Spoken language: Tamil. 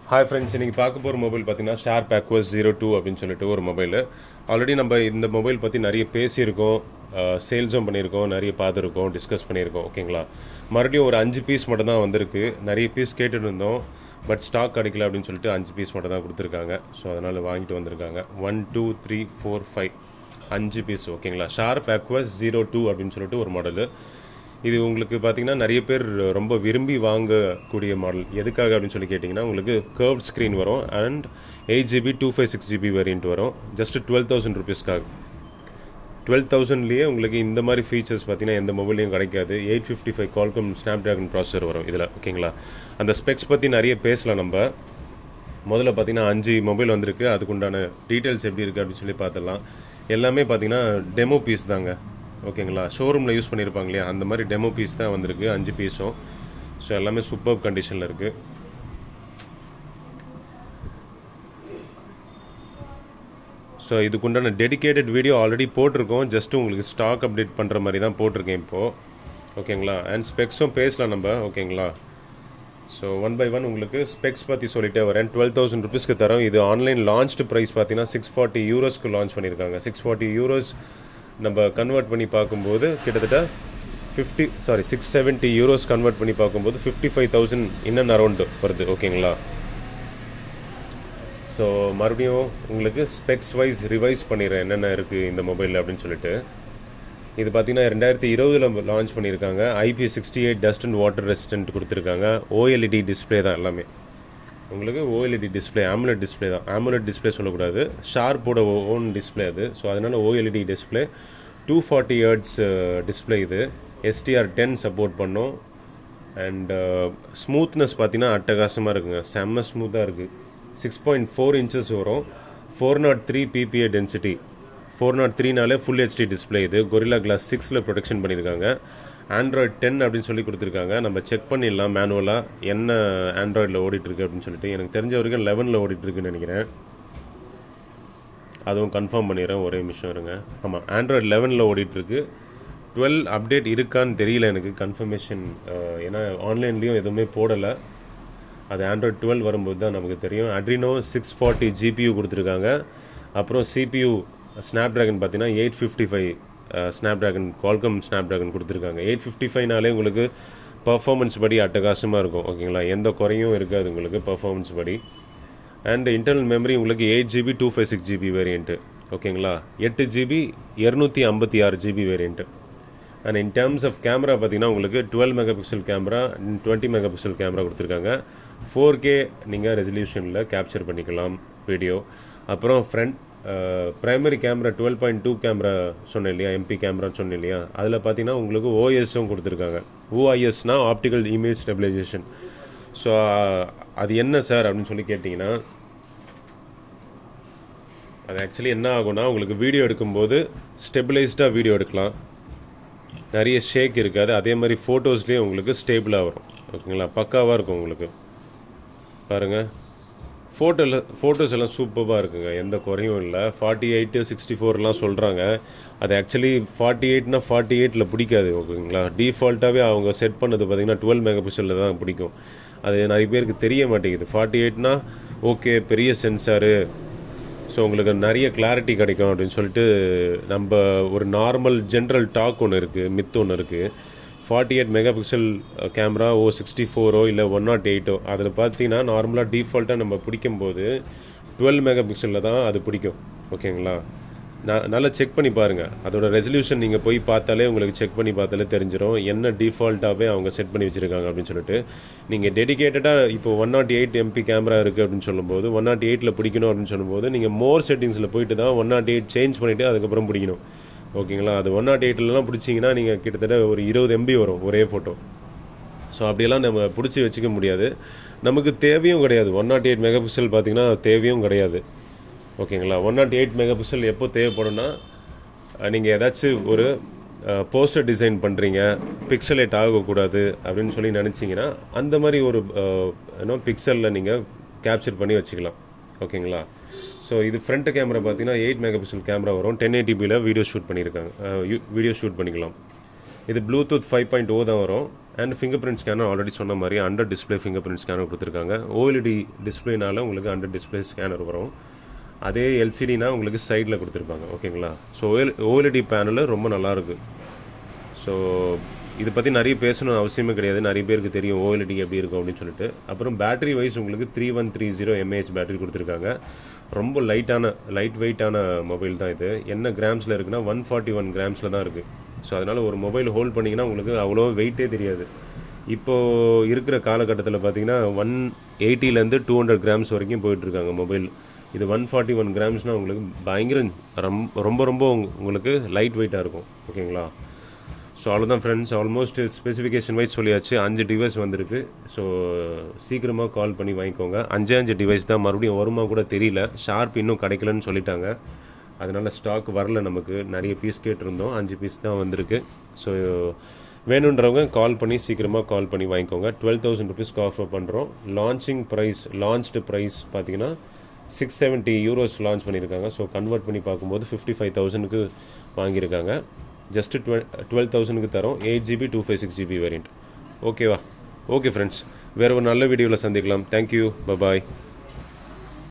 ஹாய் ஃப்ரெண்ட்ஸ் இன்றைக்கி பார்க்க போகிற மொபைல் பார்த்தீங்கன்னா ஷேர் பேக்வர்ஸ் ஜீரோ டூ அப்படின்னு சொல்லிட்டு ஒரு மொபைல் ஆல்ரெடி நம்ம இந்த மொபைல் பற்றி நிறைய பேசியிருக்கோம் சேல்ஸும் பண்ணியிருக்கோம் நிறைய பார்த்துருக்கோம் டிஸ்கஸ் பண்ணியிருக்கோம் ஓகேங்களா மறுபடியும் ஒரு அஞ்சு பீஸ் மட்டும் தான் வந்திருக்கு நிறைய பீஸ் கேட்டுட்டு இருந்தோம் பட் ஸ்டாக் கிடைக்கல அப்படின்னு சொல்லிட்டு அஞ்சு பீஸ் மட்டும் தான் கொடுத்துருக்காங்க ஸோ அதனால் வாங்கிட்டு வந்திருக்காங்க one two three four five அஞ்சு பீஸ் ஓகேங்களா ஷார்ப் அக்வஸ் ஜீரோ டூ அப்படின்னு சொல்லிட்டு ஒரு மாடலு இது உங்களுக்கு பார்த்தீங்கன்னா நிறைய பேர் ரொம்ப விரும்பி வாங்கக்கூடிய மாடல் எதுக்காக அப்படின்னு சொல்லி கேட்டிங்கன்னா உங்களுக்கு கர்வ் ஸ்க்ரீன் வரும் and eight GB two five six GB variant வரும் ஜஸ்ட் டுவெல் தௌசண்ட் ருபீஸ்க்காக டுவெல் தௌசண்ட்லேயே உங்களுக்கு இந்த மாதிரி ஃபீச்சர்ஸ் பார்த்தீங்கன்னா எந்த மொபைலையும் கிடைக்காது eight fifty five Qualcomm Snapdragon processor வரும் இதில் ஓகேங்களா அந்த ஸ்பெக்ஸ் பற்றி நிறைய பேசலாம் நம்ம முதல்ல பார்த்தீங்கன்னா அஞ்சு மொபைல் வந்திருக்கு அதுக்குண்டான டீட்டெயில்ஸ் எப்படி இருக்குது அப்படின்னு சொல்லி பார்த்துடலாம் எல்லாமே பார்த்தீங்கன்னா டெமோ பீஸ் தாங்க ஓகேங்களா ஷோரூமில் யூஸ் பண்ணியிருப்பாங்க இல்லையா அந்த மாதிரி டெமோ பீஸ் தான் வந்திருக்கு அஞ்சு பீஸும் ஸோ எல்லாமே சூப்பர் கண்டிஷனில் இருக்குது ஸோ இதுக்குண்டான டெடிகேட்டட் வீடியோ ஆல்ரெடி போட்டிருக்கோம் ஜஸ்ட் உங்களுக்கு ஸ்டாக் அப்டேட் பண்ணுற மாதிரி தான் போட்டிருக்கேன் இப்போது ஓகேங்களா அண்ட் ஸ்பெக்ஸும் பேசலாம் நம்ம ஓகேங்களா ஸோ ஒன் பை ஒன் உங்களுக்கு ஸ்பெக்ஸ் பற்றி சொல்லிட்டே வரேன் டுவெல் தௌசண்ட் ருபீஸ்க்கு தரோம் இது ஆன்லைன் லான்ச்டு ப்ரைஸ் பார்த்தீங்கன்னா சிக்ஸ் ஃபார்ட்டி யூரோஸ்க்கு லான்ச் பண்ணியிருக்காங்க சிக்ஸ் ஃபார்ட்டி யூரோஸ் நம்ம கன்வெர்ட் பண்ணி பார்க்கும்போது கிட்டத்தட்ட fifty sorry six seventy euros convert பண்ணி பார்க்கும்போது ஃபிஃப்டி ஃபைவ் தௌசண்ட் இன்னும் அரௌண்டு வருது ஓகேங்களா ஸோ மறுபடியும் உங்களுக்கு ஸ்பெக்ஸ் வைஸ் ரிவைஸ் பண்ணிடுறேன் என்னென்ன இருக்குது இந்த மொபைலில் அப்படின்னு சொல்லிட்டு இது பார்த்தீங்கன்னா ரெண்டாயிரத்தி இருபதில் லான்ச் பண்ணியிருக்காங்க IP sixty eight dust and water resistant கொடுத்துருக்காங்க ஓஎல்இடி டிஸ்பிளே தான் எல்லாமே உங்களுக்கு ஓஎல்இடி டிஸ்பிளே ஆமுலட் டிஸ்பிளே தான் ஆமுலட் டிஸ்பிளே சொல்லக்கூடாது ஷார்ப்போட ஓன் டிஸ்பிளே அது ஸோ அதனால் OLED display two forty hertz display இது எஸ்டிஆர் டென் சப்போர்ட் பண்ணும் அண்ட் ஸ்மூத்னஸ் பார்த்தீங்கன்னா அட்டகாசமாக இருக்குங்க செம்ம ஸ்மூத்தாக இருக்குது சிக்ஸ் பாயிண்ட் ஃபோர் இன்ச்சஸ் வரும் four nought three PPA density four nought த்ரீனாலே ஃபுல் ஹெச்டி டிஸ்பிளே இது கொரிலா கிளாஸ் சிக்ஸில் ப்ரொடெக்ஷன் பண்ணியிருக்காங்க ஆண்ட்ராய்ட் டென் அப்படின்னு சொல்லி கொடுத்துருக்காங்க நம்ம செக் பண்ணிடலாம் மேனுவலாக என்ன ஆண்ட்ராய்டில் ஓடிட்டுருக்கு அப்படின்னு சொல்லிட்டு எனக்கு தெரிஞ்ச வரைக்கும் லெவனில் ஓடிட்டுருக்குன்னு நினைக்கிறேன் அதுவும் கன்ஃபார்ம் பண்ணிடுறேன் ஒரே நிமிஷம் இருங்க ஆமாம் ஆண்ட்ராய்டு லெவனில் ஓடிட்டுருக்கு டுவெல் அப்டேட் இருக்கான்னு தெரியல எனக்கு கன்ஃபர்மேஷன் ஏன்னா ஆன்லைன்லேயும் எதுவுமே போடலை அது ஆண்ட்ராய்ட் டுவெல் வரும்போது தான் நமக்கு தெரியும் அட்ரினோ சிக்ஸ் ஃபார்ட்டி ஜிபியூ கொடுத்துருக்காங்க அப்புறம் சிபியூ ஸ்னாப் ட்ராகன் பார்த்தீங்கன்னா eight fifty five Snapdragon Qualcomm Snapdragon கொடுத்துருக்காங்க எயிட் ஃபிஃப்டி ஃபைவ்னாலே உங்களுக்கு பர்ஃபார்மன்ஸ் படி அட்டகாசமாக இருக்கும் ஓகேங்களா எந்த குறையும் இருக்காது உங்களுக்கு பர்ஃபார்மன்ஸ் படி அண்ட் இன்டர்னல் மெமரி உங்களுக்கு eight GB two five six GB variant ஓகேங்களா எட்டு ஜிபி இரநூத்தி ஐம்பத்தி ஆறு GB variant and in terms of camera பார்த்தீங்கன்னா உங்களுக்கு twelve mega pixel camera twenty mega pixel camera கொடுத்துருக்காங்க ஃபோர் கே நீங்கள் ரெசல்யூஷனில் கேப்சர் பண்ணிக்கலாம் வீடியோ அப்புறம் front primary camera twelve point two camera சொன்னேன் இல்லையா எம்பி கேமரான்னு சொன்னேன் இல்லையா அதில் பார்த்தீங்கன்னா உங்களுக்கு ஓஎஸும் கொடுத்துருக்காங்க ஓஐஎஸ்னா ஆப்டிக்கல் இமேஜ் ஸ்டெபிலைசேஷன் ஸோ அது என்ன சார் அப்படின்னு சொல்லி கேட்டிங்கன்னா அது ஆக்சுவலி என்ன ஆகும்னா உங்களுக்கு வீடியோ எடுக்கும்போது ஸ்டெபிளைஸ்டாக வீடியோ எடுக்கலாம் நிறைய ஷேக் இருக்காது அதே மாதிரி ஃபோட்டோஸ்லேயும் உங்களுக்கு ஸ்டேபிளாக வரும் ஓகேங்களா பக்காவாக இருக்கும் உங்களுக்கு பாருங்கள் ஃபோட்டோவில் ஃபோட்டோஸ் எல்லாம் சூப்பராக இருக்குங்க எந்த குறையும் இல்லை ஃபார்ட்டி எயிட்டு சிக்ஸ்டி ஃபோர்லாம் சொல்கிறாங்க அது ஆக்சுவலி ஃபார்ட்டி எயிட்னா ஃபார்ட்டி எயிட்டில் பிடிக்காது ஓகேங்களா டிஃபால்ட்டாகவே அவங்க செட் பண்ணது பார்த்திங்கன்னா டுவெல் மெகா பிக்சலில் தான் பிடிக்கும் அது நிறைய பேருக்கு தெரிய மாட்டேங்குது ஃபார்ட்டி எயிட்னா ஓகே பெரிய சென்சாரு ஸோ உங்களுக்கு நிறைய கிளாரிட்டி கிடைக்கும் அப்படின்னு சொல்லிட்டு நம்ம ஒரு நார்மல் ஜென்ரல் டாக் ஒன்று இருக்குது மித் ஒன்று இருக்குது forty eight mega pixel camera oh sixty ஃபோரோ இல்லை ஒன் நாட் எயிட்டோ அதில் பார்த்தீங்கன்னா நார்மலாக டிஃபால்ட்டாக நம்ம பிடிக்கும்போது டுவெல் மெகா பிக்சலில் தான் அது பிடிக்கும் ஓகேங்களா நான் நல்லா செக் பண்ணி பாருங்கள் அதோட ரெசல்யூஷன் நீங்கள் போய் பார்த்தாலே உங்களுக்கு செக் பண்ணி பார்த்தாலே தெரிஞ்சிடும் என்ன டிஃபால்ட்டாகவே அவங்க செட் பண்ணி வச்சுருக்காங்க அப்படின்னு சொல்லிட்டு நீங்கள் டெடிக்கேட்டடாக இப்போ one nought eight MP camera இருக்குது அப்படின்னு சொல்லும்போது ஒன் நாட் எயிட்டில் பிடிக்கணும் அப்படின்னு சொல்லும்போது நீங்கள் மோர் செட்டிங்ஸில் போயிட்டு தான் ஒன் நாட் எயிட் சேஞ்ச் பண்ணிவிட்டு அதுக்கப்புறம் பிடிக்கணும் ஓகேங்களா அது ஒன் நாட் எயிட்லலாம் பிடிச்சிங்கன்னா நீங்கள் கிட்டத்தட்ட ஒரு இருபது எம்பி வரும் ஒரே ஃபோட்டோ ஸோ அப்படியெல்லாம் நம்ம பிடிச்சி வச்சுக்க முடியாது நமக்கு தேவையும் கிடையாது one nought eight mega pixel பார்த்தீங்கன்னா தேவையும் கிடையாது ஓகேங்களா one nought eight mega pixel எப்போ தேவைப்படும்னா நீங்கள் ஏதாச்சும் ஒரு போஸ்டர் டிசைன் பண்ணுறீங்க பிக்சலேட் ஆகக்கூடாது அப்படின்னு சொல்லி நினச்சிங்கன்னா அந்த மாதிரி ஒரு ஏன்னோ பிக்சலில் நீங்கள் கேப்சர் பண்ணி வச்சுக்கலாம் ஓகேங்களா ஸோ இது ஃப்ரண்ட் கேமரா பார்த்தீங்கன்னா எயிட் மெகா பிக்சல் கேமரா வரும் டென் ஏடிபியில் வீடியோ ஷூட் பண்ணியிருக்காங்க வீடியோ ஷூட் பண்ணிக்கலாம் இது ப்ளூடூத் ஃபைவ் பாயிண்ட் ஓ தான் வரும் and fingerprint scanner already சொன்ன மாதிரி under display fingerprint scanner கொடுத்துருக்காங்க ஓஎல்இடி டிஸ்பிளேனால உங்களுக்கு அண்டர் டிஸ்பிளே ஸ்கேனர் வரும் அதே எல்சிடினா உங்களுக்கு சைடில் கொடுத்துருப்பாங்க ஓகேங்களா ஸோ ஓஎல் ஓஎல்இடி பேனல் ரொம்ப நல்லாயிருக்கு ஸோ இதை பற்றி நிறைய பேசணும் அவசியமே கிடையாது நிறைய பேருக்கு தெரியும் ஓஎல்இடி எப்படி இருக்கும் அப்படின்னு சொல்லிட்டு அப்புறம் பேட்டரி வைஸ் உங்களுக்கு three one three zero mAh battery கொடுத்துருக்காங்க ரொம்ப லைட்டான லைட் வெயிட்டான மொபைல் தான் இது என்ன கிராம்ஸில் இருக்குன்னா ஒன் ஃபார்ட்டி ஒன் கிராம்ஸில் தான் இருக்குது ஸோ அதனால் ஒரு மொபைல் ஹோல்ட் பண்ணிங்கன்னா உங்களுக்கு அவ்வளோ வெயிட்டே தெரியாது இப்போது இருக்கிற காலகட்டத்தில் பார்த்தீங்கன்னா ஒன் எயிட்டிலேருந்து டூ ஹண்ட்ரட் கிராம்ஸ் வரைக்கும் போயிட்டுருக்காங்க மொபைல் இது ஒன் ஃபார்ட்டி ஒன் கிராம்ஸ்னால் உங்களுக்கு பயங்கர ரொம்ப ரொம்ப ரொம்ப உங்களுக்கு லைட் வெயிட்டாக இருக்கும் ஓகேங்களா ஸோ அவ்வளோதான் ஃப்ரெண்ட்ஸ் ஆல்மோஸ்ட் ஸ்பெசிஃபிகேஷன் வைஸ் சொல்லியாச்சு அஞ்சு டிவைஸ் வந்திருக்கு ஸோ சீக்கிரமாக கால் பண்ணி வாங்கிக்கோங்க அஞ்சே அஞ்சு டிவைஸ் தான் மறுபடியும் வருமா கூட தெரியல ஷார்ப் இன்னும் கிடைக்கலன்னு சொல்லிட்டாங்க அதனால் ஸ்டாக் வரல நமக்கு நிறைய பீஸ் கேட்டிருந்தோம் அஞ்சு பீஸ் தான் வந்திருக்கு ஸோ வேணுன்றவங்க கால் பண்ணி சீக்கிரமாக கால் பண்ணி வாங்கிக்கோங்க டுவெல் தௌசண்ட் ருபீஸ்க்கு ஆஃபர் பண்ணுறோம் லான்ச்சிங் ப்ரைஸ் லான்ச்டு ப்ரைஸ் பார்த்தீங்கன்னா சிக்ஸ் செவன்ட்டி யூரோஸ் லான்ச் பண்ணியிருக்காங்க ஸோ கன்வெர்ட் பண்ணி பார்க்கும்போது ஃபிஃப்டி ஃபைவ் தௌசண்ட்க்கு வாங்கியிருக்காங்க ஜஸ்ட்டு டுவெல் டுவெல் தௌசண்ட்க்கு தரோம் eight GB two five six GB variant ஓகேவா ஓகே ஃப்ரெண்ட்ஸ் வேறு ஒரு நல்ல வீடியோவில் சந்திக்கலாம் தேங்க்யூ பபாய்